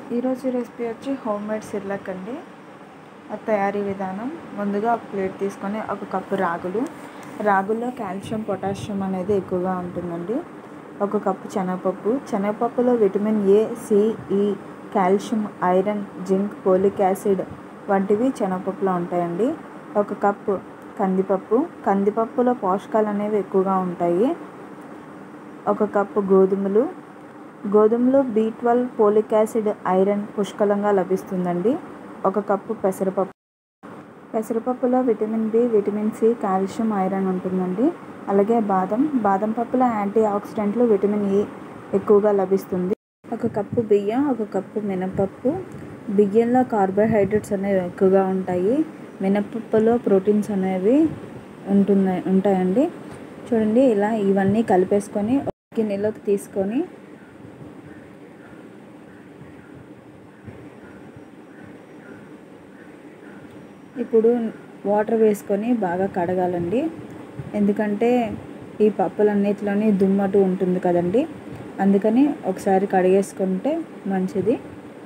ఈరోజు రెసిపీ వచ్చి home made సిర్లక్ అండి ఆ తయారీ విధానం ముందుగా ఒక ప్లేట్ తీసుకొని ఒక కప్పు రాగులు రాగుల్లో కాల్షియం పొటాషియం అనేది ఎక్కువగా ఉంటుందండి ఒక కప్పు శనగపప్పు శనగపప్పులో vitamin A C E calcium iron zinc folic acid వంటివి శనగపప్పులో ఉంటాయండి ఒక కప్పు కందిపప్పు కందిపప్పులో పోషకాలు అనేవి ఎక్కువగా ఉంటాయి ఒక కప్పు గోధుమలు గోధుమలో B twelve folic acid iron పుష్కలంగా లభిస్తుందండి ఒక కప్పు పెసరపప్పు పెసరపప్పులో vitamin B vitamin C calcium iron ఉంటుందండి అలాగే బాదం బాదం పప్పులో యాంటీ ఆక్సిడెంట్లు విటమిన్ ఈ ఎక్కువగా లభిస్తుంది ఒక కప్పు బియ్యం ఒక కప్పు మినపప్పు బియ్యంలో కార్బోహైడ్రేట్స్ అనేవి ఎక్కువగా ఉంటాయి మినపప్పులో ప్రోటీన్స్ అనేవి ఉంటున్నాయి ఉంటాయండి చూడండి ఇలా ఇవన్నీ కలిపేసుకొని గిన్నెలోకి తీసుకొని ఇప్పుడు వాటర్ వేసుకొని బాగా కడగాలండి ఎందుకంటే ఈ పప్పులన్నిటిలోని దుమ్మటు ఉంటుంది కదండి అందుకని ఒకసారి కడిగేసుకుంటే మంచిది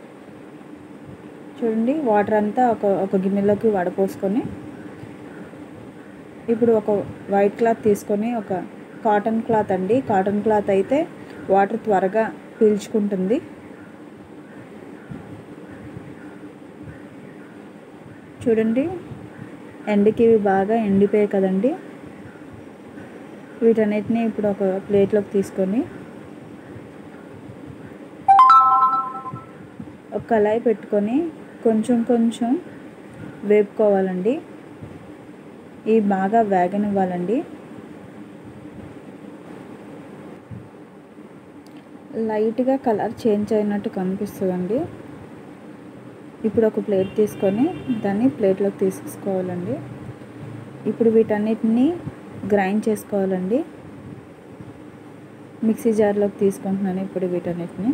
చూడండి వాటర్ అంతా ఒక ఒక గిన్నెలోకి వడపోసుకొని ఇప్పుడు ఒక వైట్ క్లాత్ తీసుకొని ఒక కాటన్ క్లాత్ అండి కాటన్ క్లాత్ అయితే వాటర్ త్వరగా పీల్చుకుంటుంది చూడండి ఎండకి ఇవి బాగా ఎండిపోయాయి కదండి వీటన్నిటిని ఇప్పుడు ఒక ప్లేట్లోకి తీసుకొని ఒక కళాయి పెట్టుకొని కొంచెం కొంచెం వేపుకోవాలండి ఇవి బాగా వేగనివ్వాలండి లైట్గా కలర్ చేంజ్ అయినట్టు కనిపిస్తుందండి ఇప్పుడు ఒక ప్లేట్ తీసుకొని దాన్ని ప్లేట్లోకి తీసుకోవాలండి ఇప్పుడు వీటన్నిటిని గ్రైండ్ చేసుకోవాలండి మిక్సీ జార్లోకి తీసుకుంటున్నాను ఇప్పుడు వీటన్నిటిని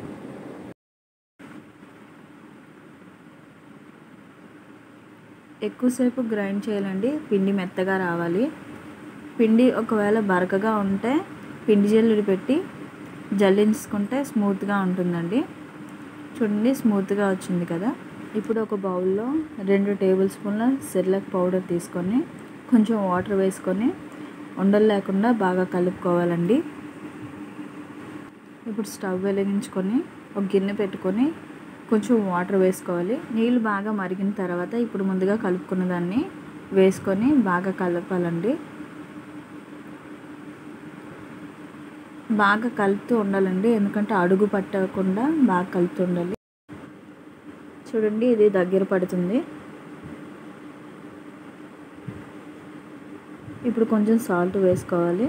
ఎక్కువసేపు గ్రైండ్ చేయాలండి పిండి మెత్తగా రావాలి పిండి ఒకవేళ బరకగా ఉంటే పిండి జల్లుడు పెట్టి జల్లించుకుంటే స్మూత్గా ఉంటుందండి చూడండి స్మూత్గా వచ్చింది కదా ఇప్పుడు ఒక బౌల్లో రెండు టేబుల్ స్పూన్ల సిర్లక్ పౌడర్ తీసుకొని కొంచెం వాటర్ వేసుకొని ఉండలు లేకుండా బాగా కలుపుకోవాలండి ఇప్పుడు స్టవ్ వెలిగించుకొని ఒక గిన్నె పెట్టుకొని కొంచెం వాటర్ వేసుకోవాలి నీళ్ళు బాగా మరిగిన తర్వాత ఇప్పుడు ముందుగా కలుపుకున్న దాన్ని వేసుకొని బాగా కలపాలండి బాగా కలుపుతూ ఉండాలండి ఎందుకంటే అడుగు పట్టకుండా బాగా కలుపుతూ ఉండాలి చూడండి ఇది దగ్గర పడుతుంది ఇప్పుడు కొంచెం సాల్ట్ వేసుకోవాలి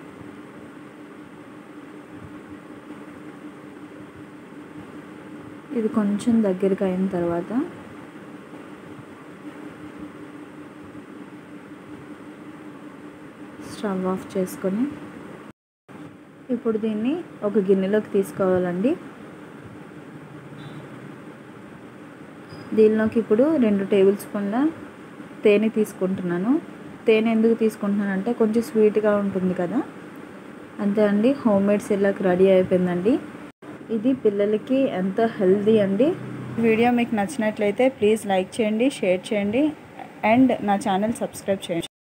ఇది కొంచెం దగ్గరికి అయిన తర్వాత స్టవ్ ఆఫ్ చేసుకొని ఇప్పుడు దీన్ని ఒక గిన్నెలోకి తీసుకోవాలండి దీనిలోకి ఇప్పుడు రెండు టేబుల్ స్పూన్ల తేనె తీసుకుంటున్నాను తేనె ఎందుకు తీసుకుంటున్నానంటే కొంచెం స్వీట్గా ఉంటుంది కదా అంతే అండి హోమ్ మేడ్ సిర్లాక్ రెడీ అయిపోయిందండి ఇది పిల్లలకి ఎంతో హెల్దీ అండి వీడియో మీకు నచ్చినట్లయితే ప్లీజ్ లైక్ చేయండి షేర్ చేయండి అండ్ నా ఛానల్ సబ్స్క్రైబ్ చేయండి